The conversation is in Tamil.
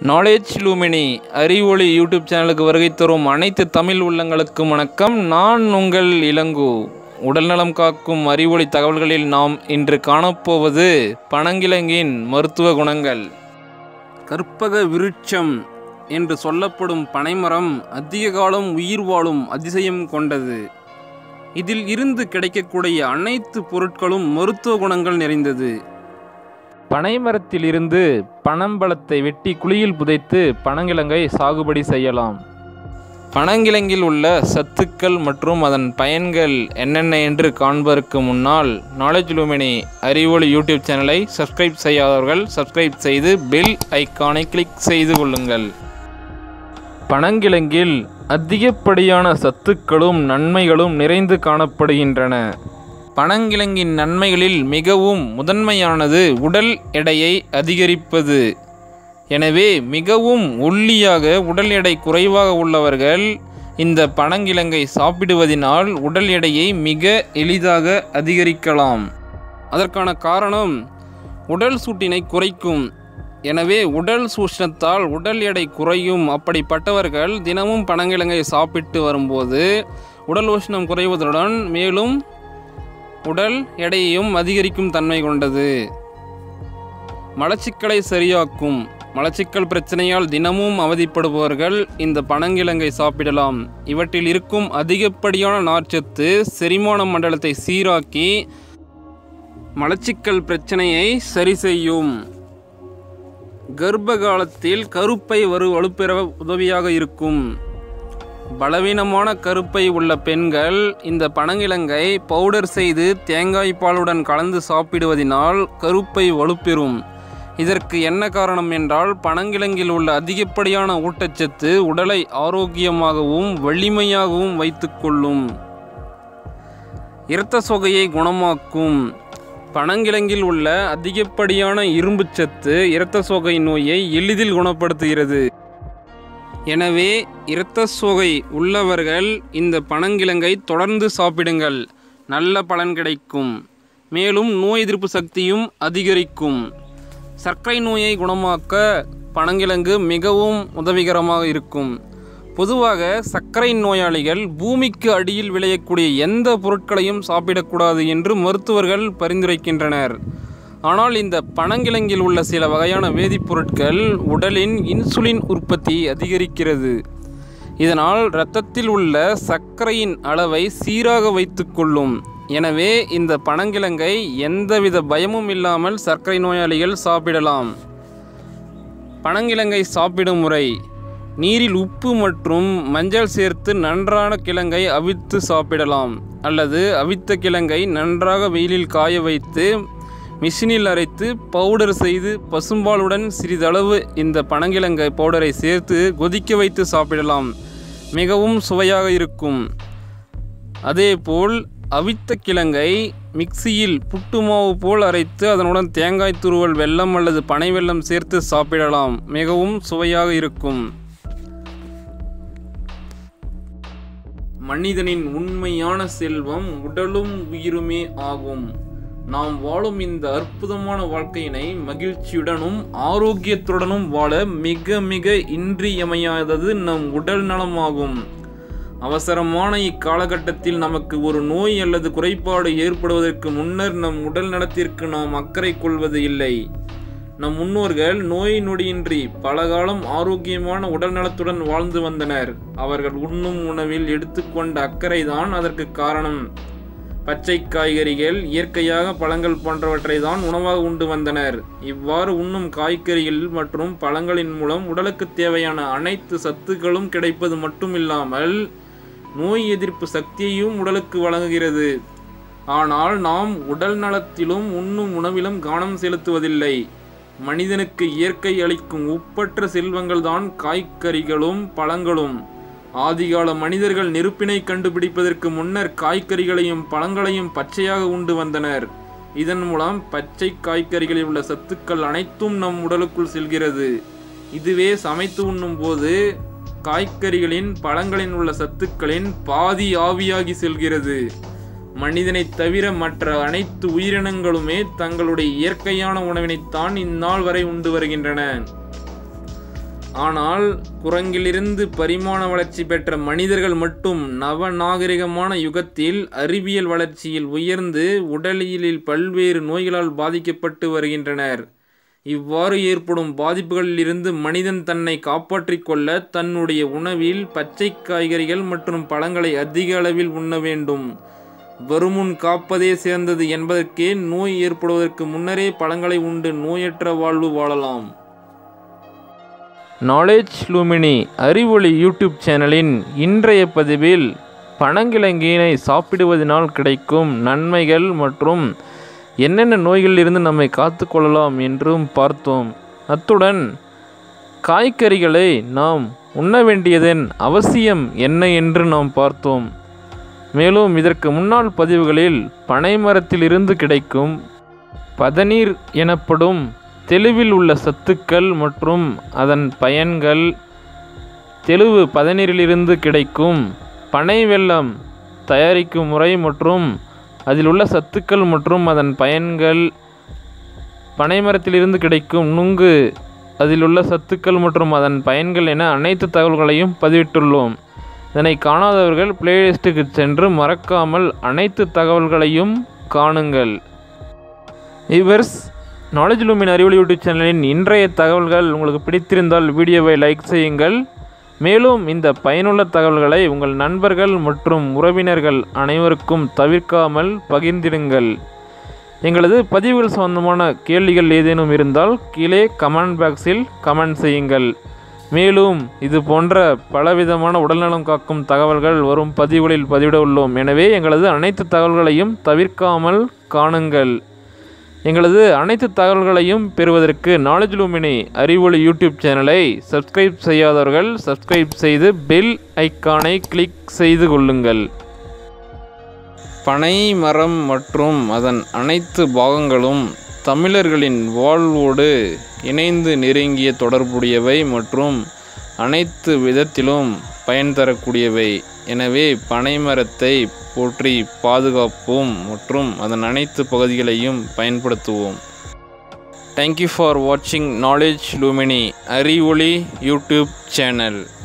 நாலேஜ் லூமினி அறிவொளி யூடியூப் சேனலுக்கு வருகை தரும் அனைத்து தமிழ் உள்ளங்களுக்கும் வணக்கம் நான் உங்கள் இளங்கோ உடல்நலம் காக்கும் அறிவொளி தகவல்களில் நாம் இன்று காணப்போவது பனங்கிழங்கின் மருத்துவ குணங்கள் கற்பக விருட்சம் என்று சொல்லப்படும் பனைமரம் அதிக காலம் உயிர் வாழும் அதிசயம் கொண்டது இதில் இருந்து கிடைக்கக்கூடிய அனைத்து பொருட்களும் மருத்துவ குணங்கள் நிறைந்தது பனைமரத்திலிருந்து பனம்பழத்தை வெட்டி குழியில் புதைத்து பனங்கிழங்கை சாகுபடி செய்யலாம் பனங்கிழங்கில் உள்ள சத்துக்கள் மற்றும் அதன் பயன்கள் என்னென்ன என்று காண்பதற்கு முன்னால் நாலேஜ் லூமினி அறிவொளி யூடியூப் சேனலை சப்ஸ்கிரைப் செய்யாதவர்கள் சப்ஸ்கிரைப் செய்து பெல் ஐக்கானை கிளிக் செய்து கொள்ளுங்கள் பனங்கிழங்கில் அதிகப்படியான சத்துக்களும் நன்மைகளும் நிறைந்து காணப்படுகின்றன பனங்கிழங்கின் நன்மைகளில் மிகவும் முதன்மையானது உடல் எடையை அதிகரிப்பது எனவே மிகவும் ஒல்லியாக உடல் எடை குறைவாக உள்ளவர்கள் இந்த பனங்கிழங்கை சாப்பிடுவதினால் உடல் எடையை மிக எளிதாக அதிகரிக்கலாம் அதற்கான காரணம் உடல் சூட்டினை குறைக்கும் எனவே உடல் சூஷ்ணத்தால் உடல் எடை குறையும் அப்படிப்பட்டவர்கள் தினமும் பனங்கிழங்கை சாப்பிட்டு வரும்போது உடல் உஷ்ணம் குறைவதுடன் மேலும் உடல் எடையையும் அதிகரிக்கும் தன்மை கொண்டது மலச்சிக்கலை சரியாக்கும் மலச்சிக்கல் பிரச்சனையால் தினமும் அவதிப்படுபவர்கள் இந்த பனங்கிழங்கை சாப்பிடலாம் இவற்றில் இருக்கும் அதிகப்படியான நார்ச்சத்து செரிமான மண்டலத்தை சீராக்கி மலச்சிக்கல் பிரச்சனையை சரி செய்யும் கர்ப்ப காலத்தில் கருப்பை வரு வலுப்பெற உதவியாக இருக்கும் பலவீனமான கருப்பை உள்ள பெண்கள் இந்த பனங்கிழங்கை பவுடர் செய்து தேங்காய் பாலுடன் கலந்து சாப்பிடுவதினால் கருப்பை வலுப்பெறும் இதற்கு என்ன காரணம் என்றால் பனங்கிழங்கில் உள்ள அதிகப்படியான ஊட்டச்சத்து உடலை ஆரோக்கியமாகவும் வலிமையாகவும் வைத்துக்கொள்ளும் இரத்த சோகையை குணமாக்கும் பனங்கிழங்கில் உள்ள அதிகப்படியான இரும்புச்சத்து இரத்த சோகை நோயை எளிதில் குணப்படுத்துகிறது எனவே இரத்த சோகை உள்ளவர்கள் இந்த பனங்கிழங்கை தொடர்ந்து சாப்பிடுங்கள் நல்ல பலன் கிடைக்கும் மேலும் நோய் எதிர்ப்பு சக்தியும் அதிகரிக்கும் சர்க்கரை நோயை குணமாக்க பனங்கிழங்கு மிகவும் உதவிகரமாக இருக்கும் பொதுவாக சர்க்கரை நோயாளிகள் பூமிக்கு அடியில் விளையக்கூடிய எந்த பொருட்களையும் சாப்பிடக்கூடாது என்று மருத்துவர்கள் பரிந்துரைக்கின்றனர் ஆனால் இந்த பனங்கிழங்கில் உள்ள சில வகையான வேதிப்பொருட்கள் உடலின் இன்சுலின் உற்பத்தி அதிகரிக்கிறது இதனால் இரத்தத்தில் உள்ள சர்க்கரையின் அளவை சீராக வைத்துக்கொள்ளும் எனவே இந்த பனங்கிழங்கை எந்தவித பயமும் இல்லாமல் சர்க்கரை நோயாளிகள் சாப்பிடலாம் பனங்கிழங்கை சாப்பிடும் முறை நீரில் உப்பு மற்றும் மஞ்சள் சேர்த்து நன்றான கிழங்கை அவித்து சாப்பிடலாம் அல்லது அவித்த கிழங்கை நன்றாக வெயிலில் காய வைத்து மிஷினில் அரைத்து பவுடர் செய்து பசும்பாலுடன் சிறிதளவு இந்த பனங்கிழங்கை பவுடரை சேர்த்து கொதிக்க வைத்து சாப்பிடலாம் மிகவும் சுவையாக இருக்கும் அதேபோல் அவித்த கிழங்கை மிக்சியில் புட்டு மாவு போல் அரைத்து அதனுடன் தேங்காய் துருவல் வெல்லம் அல்லது பனை வெல்லம் சேர்த்து சாப்பிடலாம் மிகவும் சுவையாக இருக்கும் மனிதனின் உண்மையான செல்வம் உடலும் உயிருமே ஆகும் நாம் வாழும் இந்த அற்புதமான வாழ்க்கையினை மகிழ்ச்சியுடனும் ஆரோக்கியத்துடனும் வாழ மிக மிக இன்றியமையாதது நம் உடல் நலமாகும் அவசரமான இக்காலகட்டத்தில் நமக்கு ஒரு நோய் அல்லது குறைபாடு ஏற்படுவதற்கு முன்னர் நம் உடல் நலத்திற்கு நாம் அக்கறை கொள்வது இல்லை நம் முன்னோர்கள் நோய் நொடியின்றி பல காலம் ஆரோக்கியமான உடல் நலத்துடன் வாழ்ந்து வந்தனர் அவர்கள் உண்ணும் உணவில் எடுத்துக்கொண்ட அக்கறைதான் அதற்கு காரணம் பச்சை காய்கறிகள் இயற்கையாக பழங்கள் போன்றவற்றை தான் உணவாக உண்டு வந்தனர் இவ்வாறு உண்ணும் காய்கறிகள் மற்றும் பழங்களின் மூலம் உடலுக்கு தேவையான அனைத்து சத்துக்களும் கிடைப்பது மட்டுமில்லாமல் நோய் எதிர்ப்பு சக்தியையும் உடலுக்கு வழங்குகிறது ஆனால் நாம் உடல் நலத்திலும் உண்ணும் உணவிலும் கவனம் செலுத்துவதில்லை மனிதனுக்கு இயற்கை அளிக்கும் ஒப்பற்ற செல்வங்கள் தான் காய்கறிகளும் பழங்களும் ஆதிகால மனிதர்கள் நெருப்பினை கண்டுபிடிப்பதற்கு முன்னர் காய்கறிகளையும் பழங்களையும் பச்சையாக உண்டு வந்தனர் இதன் மூலம் பச்சை காய்கறிகளில் உள்ள சத்துக்கள் அனைத்தும் நம் உடலுக்குள் செல்கிறது இதுவே சமைத்து உண்ணும் போது காய்கறிகளின் பழங்களின் உள்ள சத்துக்களின் பாதி ஆவியாகி செல்கிறது மனிதனைத் தவிர மற்ற அனைத்து உயிரினங்களுமே தங்களுடைய இயற்கையான உணவினைத்தான் இந்நாள் வரை உண்டு வருகின்றன ஆனால் குரங்கிலிருந்து பரிமாண வளர்ச்சி பெற்ற மனிதர்கள் மட்டும் நவநாகரிகமான யுகத்தில் அறிவியல் வளர்ச்சியில் உயர்ந்து உடலியலில் பல்வேறு நோய்களால் பாதிக்கப்பட்டு வருகின்றனர் இவ்வாறு ஏற்படும் பாதிப்புகளில் இருந்து மனிதன் தன்னை காப்பாற்றிக் கொள்ள தன்னுடைய உணவில் பச்சை காய்கறிகள் மற்றும் பழங்களை அதிக அளவில் உண்ண வேண்டும் வருமுன் காப்பதே சிறந்தது என்பதற்கே நோய் ஏற்படுவதற்கு முன்னரே பழங்களை உண்டு நோயற்ற வாழ்வு வாழலாம் நாலேஜ் லூமினி அறிவொளி யூடியூப் சேனலின் இன்றைய பதிவில் பனங்கிழங்கினை சாப்பிடுவதனால் கிடைக்கும் நன்மைகள் மற்றும் என்னென்ன நோய்களிலிருந்து நம்மை காத்து கொள்ளலாம் என்றும் பார்த்தோம் அத்துடன் காய்கறிகளை நாம் உண்ண வேண்டியதன் அவசியம் என்ன என்று நாம் பார்த்தோம் மேலும் இதற்கு முன்னாள் பதிவுகளில் பனை மரத்திலிருந்து கிடைக்கும் பதநீர் எனப்படும் தெளிவில் உள்ள சத்துக்கள் மற்றும் அதன் பயன்கள் தெளிவு பதநீரிலிருந்து கிடைக்கும் பனை வெல்லம் தயாரிக்கும் முறை மற்றும் அதில் உள்ள சத்துக்கள் மற்றும் அதன் பயன்கள் பனைமரத்திலிருந்து கிடைக்கும் நுங்கு அதில் உள்ள சத்துக்கள் மற்றும் அதன் பயன்கள் என அனைத்து தகவல்களையும் பதிவிட்டுள்ளோம் இதனை காணாதவர்கள் பிளேலிஸ்ட்டுக்கு சென்று மறக்காமல் அனைத்து தகவல்களையும் காணுங்கள் இவர்ஸ் நாலேஜ் லூமின் அறிவொளி யூடியூப் சேனலின் இன்றைய தகவல்கள் உங்களுக்கு பிடித்திருந்தால் வீடியோவை லைக் செய்யுங்கள் மேலும் இந்த பயனுள்ள தகவல்களை உங்கள் நண்பர்கள் மற்றும் உறவினர்கள் அனைவருக்கும் தவிர்க்காமல் பகிர்ந்திடுங்கள் எங்களது பதிவுகள் சம்பந்தமான கேள்விகள் ஏதேனும் இருந்தால் கீழே கமெண்ட் பாக்ஸில் கமெண்ட் செய்யுங்கள் மேலும் இது போன்ற பலவிதமான உடல்நலம் காக்கும் தகவல்கள் வரும் பதிவுகளில் பதிவிட உள்ளோம் எனவே எங்களது அனைத்து தகவல்களையும் தவிர்க்காமல் காணுங்கள் எங்களது அனைத்து தகவல்களையும் பெறுவதற்கு நாலேஜ் லூமினி அறிவொளி யூடியூப் சேனலை சப்ஸ்கிரைப் செய்யாதவர்கள் சப்ஸ்கிரைப் செய்து பெல் ஐக்கானை கிளிக் செய்து கொள்ளுங்கள் பனை மரம் மற்றும் அதன் அனைத்து பாகங்களும் தமிழர்களின் வாழ்வோடு இணைந்து நெருங்கிய தொடர்புடையவை மற்றும் அனைத்து விதத்திலும் பயன் தரக்கூடியவை எனவே பனைமரத்தை போற்றி பாதுகாப்போம் மற்றும் அதன் அனைத்து பகுதிகளையும் பயன்படுத்துவோம் தேங்க்யூ ஃபார் வாட்சிங் knowledge Lumini Arivoli YouTube channel